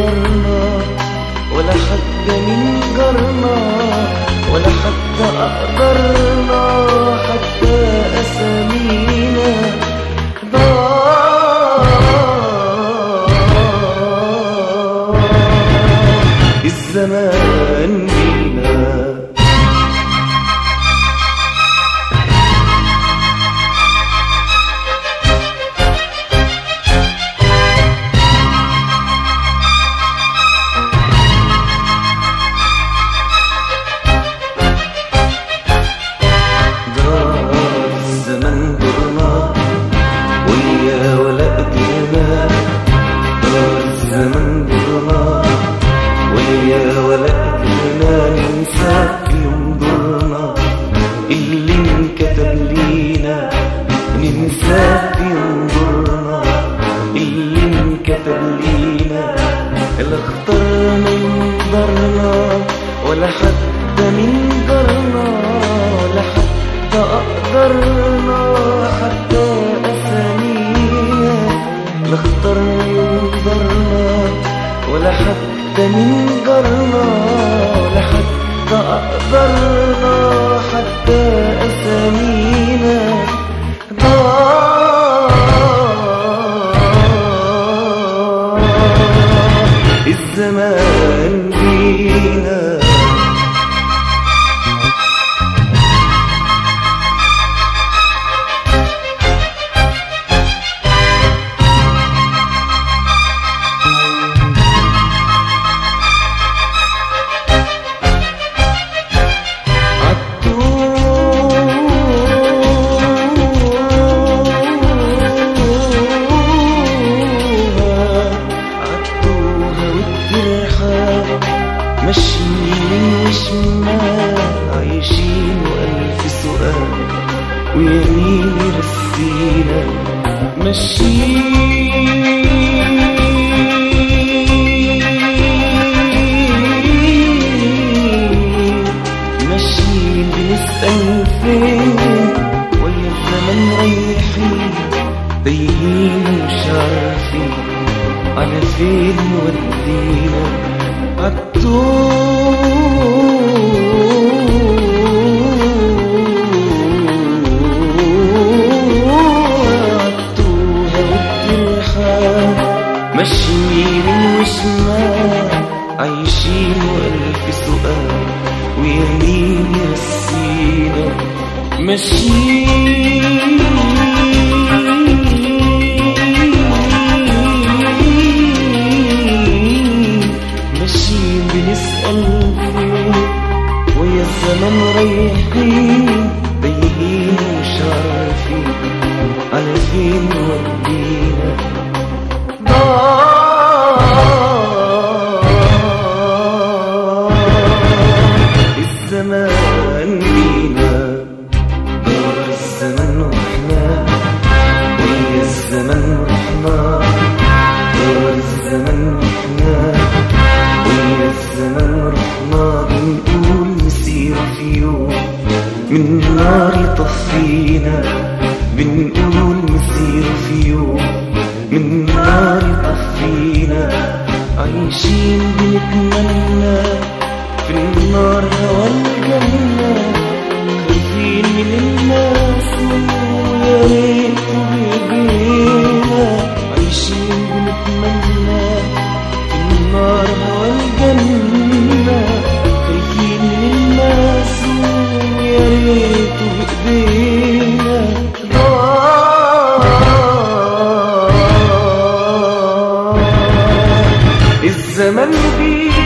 ضرنا ولا حتى من جرنا ولا حتى أقدرنا حتى أسامينا ضاع الزمان بينا دار الزمن درنا ويا ولا قدرنا دار الزمن درنا ويا ولا قدرنا ننسى في يوم درنا اللي انكتب لينا ننسى في يوم درنا اللي انكتب لينا لا اخترنا ينظرنا ولا حتى من درنا ولا حتى أقدرنا حتى أسامينا لا اخترنا ينظرنا ولا حتى من جرنا ولا حتى أقدرنا حتى أسامينا ضاع الزمان بينا عدوها والجرحى ماشيين وشمال عايشين وألف سؤال ويمين يرسينا ماشيين ماشيين بنسأل فين ويا الزمن رايحين تايهين ومش عارفين على فين ودينا عالتوها والترحال ماشي يمين وشمال عايشين وألف سؤال ويمين يرسينا ماشيين ماشيين بنسأل فين ويا الزمن رايحين تايهين مش عارفين على فين ودينا ضاع الزمان بينا دار الزمن واحنا ويا الزمن رحنا دار الزمن واحنا ويا الزمن رحنا بنقول مسير في يوم من نار يطفينا بنقول مسير في يوم من نار يطفينا عايشين بنتمنى في النار هوا الجنة خايفين من الناس ويا ريت بيجينا عايشين بنتمنى في النار هوا الجنة خايفين من الناس ويا ريت بإيدينا ضاع الزمن بيه